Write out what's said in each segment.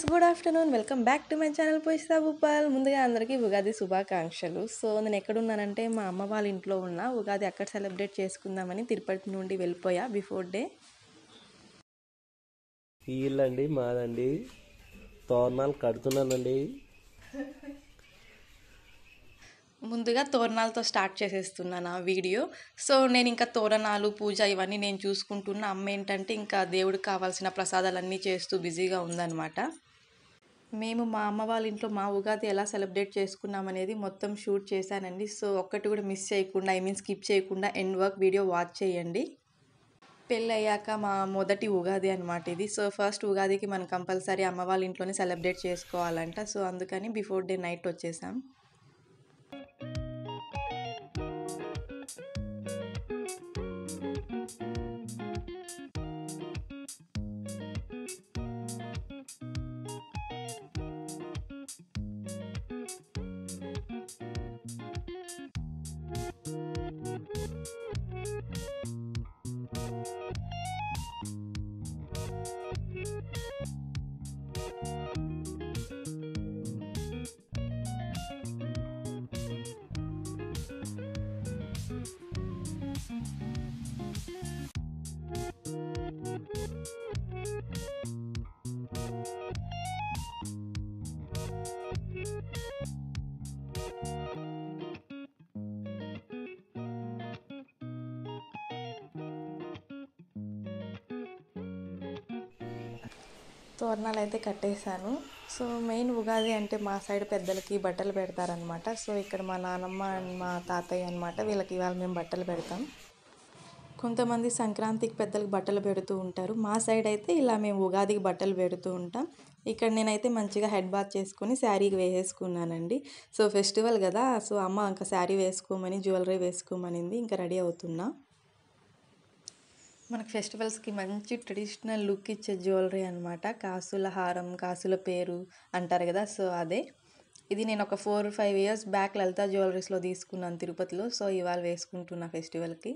guys good afternoon welcome back to my channel పోయిస్తా భూపాల్ ముందుగా అందరికీ ఉగాది శుభాకాంక్షలు సో నేను ఎక్కడున్నానంటే మా అమ్మ వాళ్ళ ఇంట్లో ఉన్నా ఉగాది అక్కడ సెలబ్రేట్ చేసుకుందామని తిరుపతి నుండి వెళ్ళిపోయా బిఫోర్ డే ఈ ఇల్లు అండి మాదండి తోరణాలు కడుతున్నానండి ముందుగా తోరణాలతో స్టార్ట్ చేసేస్తున్నాను ఆ వీడియో సో నేను ఇంకా తోరణాలు పూజ ఇవన్నీ నేను చూసుకుంటున్న అమ్మ ఏంటంటే ఇంకా దేవుడికి కావాల్సిన ప్రసాదాలన్నీ చేస్తూ బిజీగా ఉందన్నమాట మేము మా అమ్మ వాళ్ళ ఇంట్లో మా ఉగాది ఎలా సెలబ్రేట్ చేసుకున్నాం అనేది మొత్తం షూట్ చేశానండి సో ఒక్కటి కూడా మిస్ చేయకుండా ఐ మీన్ స్కిప్ చేయకుండా ఎండ్ వర్క్ వీడియో వాచ్ చేయండి పెళ్ళి అయ్యాక మా మొదటి ఉగాది అనమాట ఇది సో ఫస్ట్ ఉగాదికి మనం కంపల్సరీ అమ్మ వాళ్ళ ఇంట్లోనే సెలబ్రేట్ చేసుకోవాలంట సో అందుకని బిఫోర్ డే నైట్ వచ్చేసాం తోరణాలు అయితే కట్టేశాను సో మెయిన్ ఉగాది అంటే మా సైడ్ పెద్దలకి బట్టలు పెడతారనమాట సో ఇక్కడ మా నాన్నమ్మ అండ్ మా తాతయ్య అనమాట వీళ్ళకి ఇవాళ మేము బట్టలు పెడతాం కొంతమంది సంక్రాంతికి పెద్దలకు బట్టలు పెడుతూ ఉంటారు మా సైడ్ అయితే ఇలా మేము ఉగాదికి బట్టలు పెడుతూ ఉంటాం ఇక్కడ నేనైతే మంచిగా హెడ్ బాత్ చేసుకుని శారీ వేసేసుకున్నానండి సో ఫెస్టివల్ కదా సో అమ్మ ఇంకా శారీ వేసుకోమని జ్యువెలరీ వేసుకోమనింది ఇంకా రెడీ అవుతున్నా మనకు ఫెస్టివల్స్కి మంచి ట్రెడిషనల్ లుక్ ఇచ్చే జ్యువెలరీ అనమాట కాసుల హారం కాసుల పేరు అంటారు కదా సో అదే ఇది నేను ఒక four five years back Lalitha జ్యువెలరీస్లో తీసుకున్నాను తిరుపతిలో సో ఇవాళ వేసుకుంటున్నా ఫెస్టివల్కి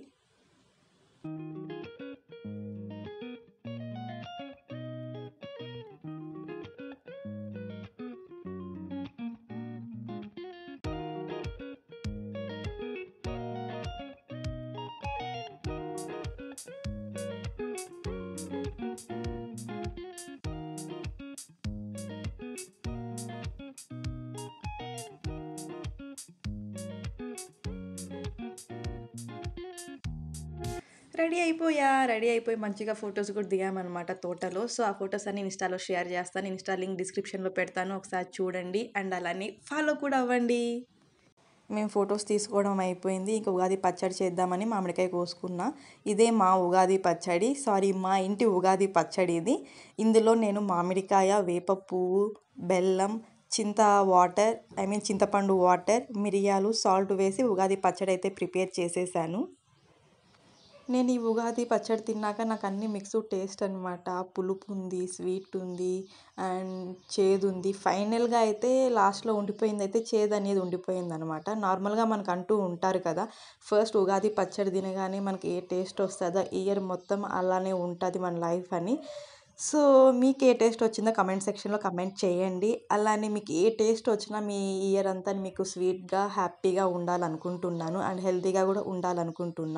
రెడీ అయిపోయా రెడీ అయిపోయి మంచిగా ఫొటోస్ కూడా దిగామన్నమాట తోటలో సో ఆ ఫొటోస్ అన్ని ఇన్స్టాలో షేర్ చేస్తాను ఇన్స్టా లింక్ డిస్క్రిప్షన్లో పెడతాను ఒకసారి చూడండి అండ్ అలానే ఫాలో కూడా అవ్వండి మేము ఫొటోస్ తీసుకోవడం అయిపోయింది ఇంకా ఉగాది పచ్చడి చేద్దామని మామిడికాయ కోసుకున్నా ఇదే మా ఉగాది పచ్చడి సారీ మా ఇంటి ఉగాది పచ్చడి ఇది ఇందులో నేను మామిడికాయ వేప పువ్వు బెల్లం చింత వాటర్ ఐ మీన్ చింతపండు వాటర్ మిరియాలు సాల్ట్ వేసి ఉగాది పచ్చడి అయితే ప్రిపేర్ చేసేసాను నేను ఈ ఉగాది పచ్చడి తిన్నాక నాకు అన్ని మిక్స్ టేస్ట్ అనమాట పులుపు ఉంది స్వీట్ ఉంది అండ్ చేదు ఉంది ఫైనల్గా అయితే లాస్ట్లో ఉండిపోయింది అయితే చేదు అనేది ఉండిపోయింది అనమాట నార్మల్గా మనకు అంటూ ఉంటారు కదా ఫస్ట్ ఉగాది పచ్చడి తినగానే మనకి ఏ టేస్ట్ వస్తుందో ఇయర్ మొత్తం అలానే ఉంటుంది మన లైఫ్ అని సో మీకు ఏ టేస్ట్ వచ్చిందో కమెంట్ సెక్షన్లో కమెంట్ చేయండి అలానే మీకు ఏ టేస్ట్ వచ్చినా మీ ఇయర్ అంతా మీకు స్వీట్గా హ్యాపీగా ఉండాలనుకుంటున్నాను అండ్ హెల్తీగా కూడా ఉండాలనుకుంటున్నా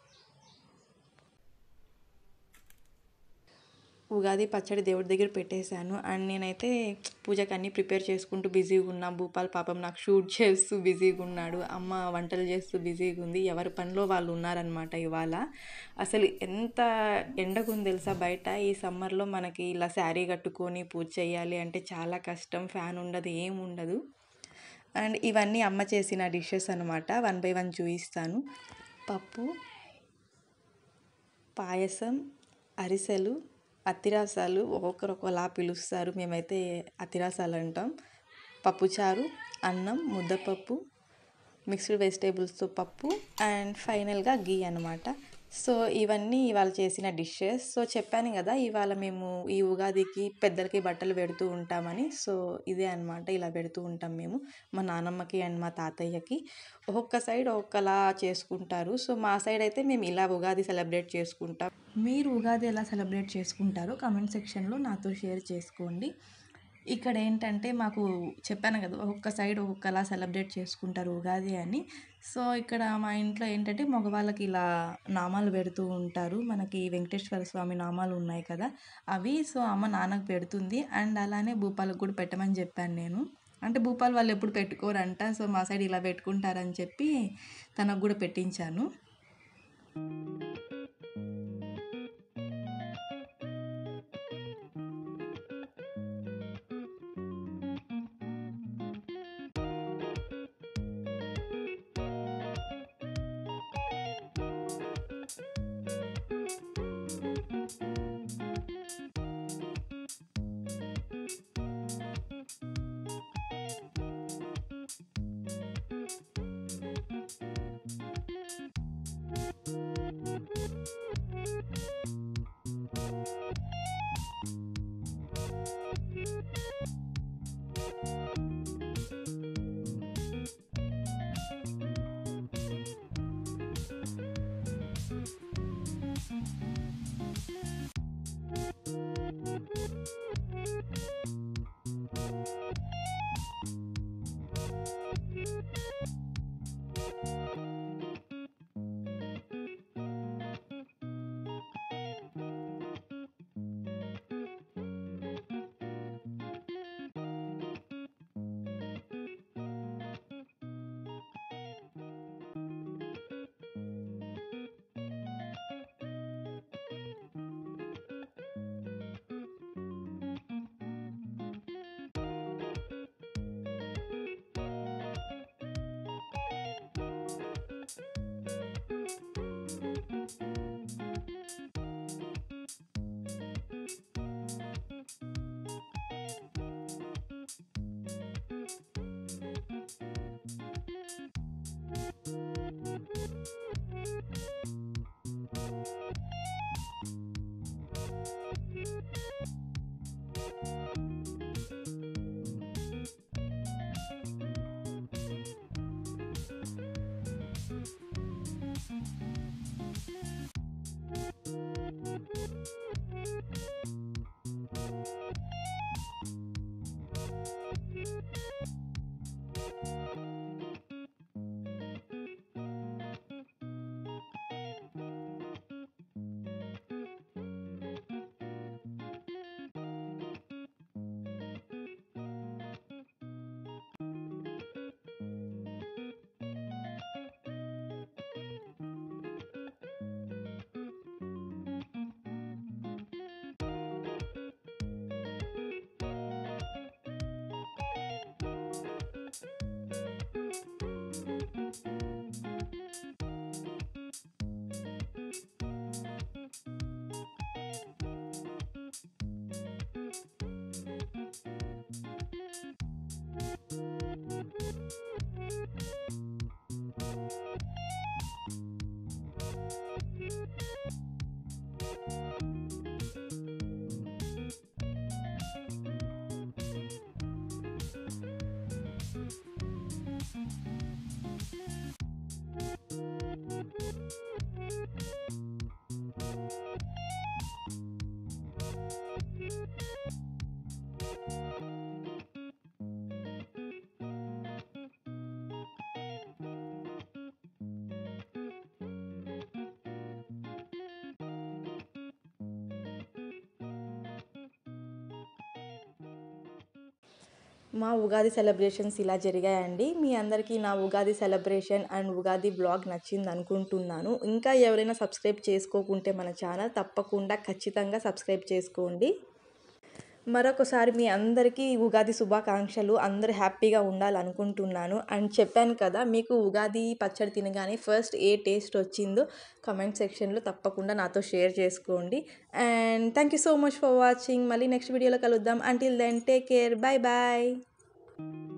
ఉగాది పచ్చడి దేవుడి దగ్గర పెట్టేశాను అండ్ నేనైతే పూజకి అన్నీ ప్రిపేర్ చేసుకుంటూ బిజీగా ఉన్నా భూపాల్ పాపం నాకు షూట్ చేస్తూ బిజీగా ఉన్నాడు అమ్మ వంటలు చేస్తూ బిజీగా ఉంది ఎవరి పనిలో వాళ్ళు ఉన్నారనమాట ఇవాళ అసలు ఎంత ఎండగా ఉంది తెలుసా బయట ఈ సమ్మర్లో మనకి ఇలా శారీ కట్టుకొని పూజ చేయాలి అంటే చాలా కష్టం ఫ్యాన్ ఉండదు ఏం ఉండదు అండ్ ఇవన్నీ అమ్మ చేసిన డిషెస్ అనమాట వన్ బై వన్ చూపిస్తాను పప్పు పాయసం అరిసెలు అత్తిరాసాలు ఒక్కొక్కరు ఒకలా పిలుస్తారు మేమైతే అత్తిరాసాలు అంటాం పప్పుచారు అన్నం ముద్దపప్పు మిక్స్డ్ వెజిటేబుల్స్తో పప్పు అండ్ ఫైనల్గా గీ అనమాట సో ఇవన్నీ ఇవాళ చేసిన డిషెస్ సో చెప్పాను కదా ఇవాళ మేము ఈ ఉగాదికి పెద్దలకి బట్టలు పెడుతూ ఉంటామని సో ఇదే అనమాట ఇలా పెడుతూ ఉంటాం మేము మా నాన్నమ్మకి అండ్ మా తాతయ్యకి ఒక్కొక్క సైడ్ ఒక్కొక్కలా చేసుకుంటారు సో మా సైడ్ అయితే మేము ఇలా ఉగాది సెలబ్రేట్ చేసుకుంటాం మీరు ఉగాది ఎలా సెలబ్రేట్ చేసుకుంటారో కామెంట్ సెక్షన్లో నాతో షేర్ చేసుకోండి ఇక్కడ ఏంటంటే మాకు చెప్పాను కదా ఒక్కొక్క సైడ్ ఒక్కొక్కలా సెలబ్రేట్ చేసుకుంటారు ఉగాది అని సో ఇక్కడ మా ఇంట్లో ఏంటంటే మగవాళ్ళకి ఇలా నామాలు పెడుతూ ఉంటారు మనకి వెంకటేశ్వర స్వామి నామాలు ఉన్నాయి కదా అవి సో అమ్మ నాన్నకు పెడుతుంది అండ్ అలానే భూపాలకు కూడా పెట్టమని చెప్పాను నేను అంటే భూపాల్ వాళ్ళు ఎప్పుడు పెట్టుకోరంట సో మా సైడ్ ఇలా పెట్టుకుంటారని చెప్పి తనకు కూడా పెట్టించాను మా ఉగాది సెలబ్రేషన్స్ ఇలా జరిగాయండి మీ అందరికీ నా Ugadi celebration and Ugadi blog నచ్చింది అనుకుంటున్నాను ఇంకా ఎవరైనా సబ్స్క్రైబ్ చేసుకోకుంటే మన ఛానల్ తప్పకుండా ఖచ్చితంగా సబ్స్క్రైబ్ చేసుకోండి మరొకసారి మీ అందరికీ ఉగాది శుభాకాంక్షలు అందరూ హ్యాపీగా ఉండాలనుకుంటున్నాను అండ్ చెప్పాను కదా మీకు ఉగాది పచ్చడి తినగానే ఫస్ట్ ఏ టేస్ట్ వచ్చిందో కమెంట్ సెక్షన్లో తప్పకుండా నాతో షేర్ చేసుకోండి and thank you so much for watching మళ్ళీ నెక్స్ట్ వీడియోలో కలుద్దాం until then take care bye bye